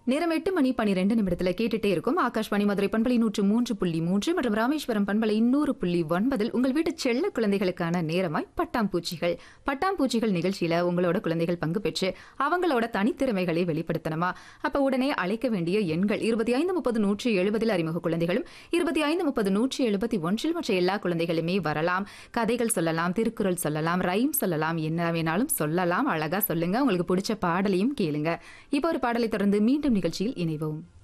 நேரம் எட்டு மணி பனிரெண்டு நிமிடத்துல கேட்டுட்டே இருக்கும் ஆகாஷ்வாணி மதுரை பண்பலை நூற்று மூன்று புள்ளி மூன்று மற்றும் ராமேஸ்வரம் பண்பலை நூறு புள்ளி ஒன்பதில் உங்கள் வீட்டு செல்ல குழந்தைகளுக்கான நேரமாய் பட்டாம்பூச்சிகள் பட்டாம்பூச்சிகள் நிகழ்ச்சியில உங்களோட குழந்தைகள் பங்கு பெற்று அவங்களோட தனித்திறமைகளை வெளிப்படுத்தணுமா அப்ப உடனே அழைக்க வேண்டிய எண்கள் இருபத்தி ஐந்து முப்பது நூற்றி எழுபதில் அறிமுக குழந்தைகளும் இருபத்தி ஐந்து முப்பது நூற்றி எழுபத்தி ஒன்றில் மற்ற எல்லா குழந்தைகளுமே வரலாம் கதைகள் சொல்லலாம் திருக்குறள் சொல்லலாம் ரைம் சொல்லலாம் என்ன வேணாலும் சொல்லலாம் அழகா சொல்லுங்க உங்களுக்கு பிடிச்ச பாடலையும் கேளுங்க இப்போ ஒரு பாடலை தொடர்ந்து மீண்டும் நிகழ்ச்சியில் இணைவோம்